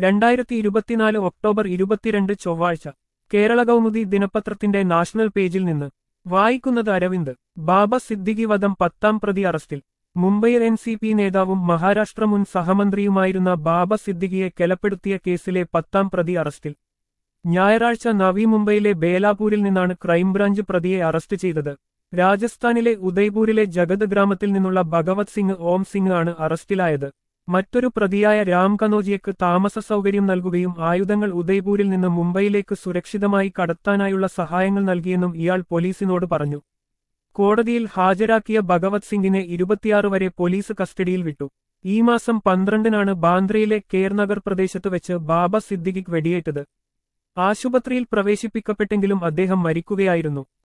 രണ്ടായിരത്തി ഇരുപത്തിനാല് ഒക്ടോബർ ഇരുപത്തിരണ്ട് ചൊവ്വാഴ്ച കേരള കൗമുദി ദിനപത്രത്തിന്റെ നാഷണൽ പേജിൽ നിന്ന് വായിക്കുന്നത് അരവിന്ദ് ബാബ സിദ്ദിഖി വധം പത്താം പ്രതി അറസ്റ്റിൽ മുംബൈയിൽ എൻ സി പി നേതാവും മഹാരാഷ്ട്ര മുൻ സഹമന്ത്രിയുമായിരുന്ന ബാബ സിദ്ദിഖിയെ കൊലപ്പെടുത്തിയ കേസിലെ പത്താം പ്രതി അറസ്റ്റിൽ ഞായറാഴ്ച നവി മുംബൈയിലെ ബേലാപൂരിൽ നിന്നാണ് ക്രൈംബ്രാഞ്ച് പ്രതിയെ അറസ്റ്റ് ചെയ്തത് രാജസ്ഥാനിലെ ഉദയ്പൂരിലെ ജഗത് ഗ്രാമത്തിൽ നിന്നുള്ള ഭഗവത് സിംഗ് ഓം സിംഗ് ആണ് അറസ്റ്റിലായത് മറ്റൊരു പ്രതിയായ രാം കനോജിയക്ക് താമസ സൗകര്യം നൽകുകയും ആയുധങ്ങൾ ഉദയ്പൂരിൽ നിന്ന് മുംബൈയിലേക്ക് സുരക്ഷിതമായി കടത്താനായുള്ള സഹായങ്ങൾ നൽകിയെന്നും ഇയാൾ പോലീസിനോട് പറഞ്ഞു കോടതിയിൽ ഹാജരാക്കിയ ഭഗവത് സിംഗിനെ ഇരുപത്തിയാറ് വരെ പോലീസ് കസ്റ്റഡിയിൽ വിട്ടു ഈ മാസം പന്ത്രണ്ടിനാണ് ബാന്ദ്രയിലെ കേർനഗർ പ്രദേശത്ത് വെച്ച് ബാബ സിദ്ദിഖിക്ക് വെടിയേറ്റത് ആശുപത്രിയിൽ പ്രവേശിപ്പിക്കപ്പെട്ടെങ്കിലും അദ്ദേഹം മരിക്കുകയായിരുന്നു